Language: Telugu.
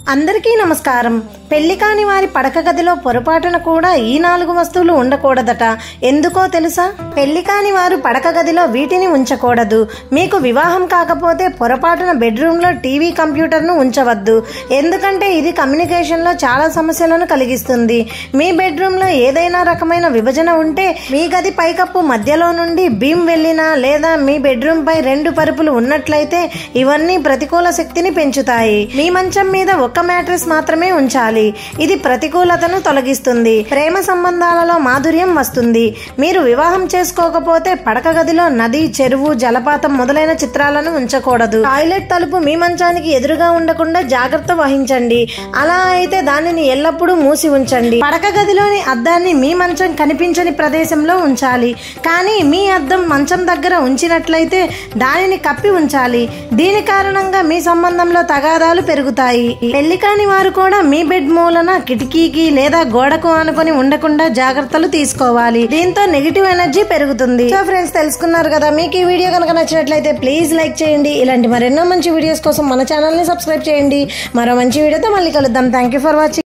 అందరికీ నమస్కారం పెళ్లి కాని వారి పడక గదిలో పొరపాటున కూడా ఈ నాలుగు వస్తువులు ఉండకూడదట ఎందుకో తెలుసా పెళ్లి కాని వారు పడక గదిలో వీటిని ఉంచకూడదు మీకు వివాహం కాకపోతే పొరపాటున బెడ్రూమ్ లో టీవీ కంప్యూటర్ ను ఉంచవద్దు ఎందుకంటే ఇది కమ్యూనికేషన్ లో చాలా సమస్యలను కలిగిస్తుంది మీ బెడ్రూమ్ లో ఏదైనా రకమైన విభజన ఉంటే మీ గది పైకప్పు మధ్యలో నుండి బీమ్ వెళ్ళినా లేదా మీ బెడ్రూమ్ పై రెండు పరుపులు ఉన్నట్లయితే ఇవన్నీ ప్రతికూల శక్తిని పెంచుతాయి మీ మంచం మీద ఒక్క మ్యాట్రెస్ మాత్రమే ఉంచాలి ఇది ప్రతికూలతను తొలగిస్తుంది ప్రేమ సంబంధాలలో మాధుర్యం వస్తుంది మీరు వివాహం చేసుకోకపోతే పడక గదిలో నది చెరువు జలపాతం మొదలైన చిత్రాలను ఉంచకూడదు టాయిలెట్ తలుపు మీ మంచానికి ఎదురుగా ఉండకుండా జాగ్రత్త వహించండి అలా అయితే దానిని ఎల్లప్పుడూ మూసి ఉంచండి పడక గదిలోని అద్దాన్ని మీ మంచం కనిపించని ప్రదేశంలో ఉంచాలి కానీ మీ అద్దం మంచం దగ్గర ఉంచినట్లయితే దానిని కప్పి ఉంచాలి దీని కారణంగా మీ సంబంధంలో తగాదాలు పెరుగుతాయి పెళ్లి కాని వారు కూడా మీ బెడ్ మూలన కిటికీకి లేదా గోడకు ఆనుకొని ఉండకుండా జాగ్రత్తలు తీసుకోవాలి దీంతో నెగిటివ్ ఎనర్జీ పెరుగుతుంది సో ఫ్రెండ్స్ తెలుసుకున్నారు కదా మీకు ఈ వీడియో కనుక నచ్చినట్లయితే ప్లీజ్ లైక్ చేయండి ఇలాంటి మరెన్నో మంచి వీడియోస్ కోసం మన ఛానల్ ని సబ్స్క్రైబ్ చేయండి మరో మంచి వీడియోతో మళ్ళీ కలుద్దాం థ్యాంక్ యూ ఫర్ వాచింగ్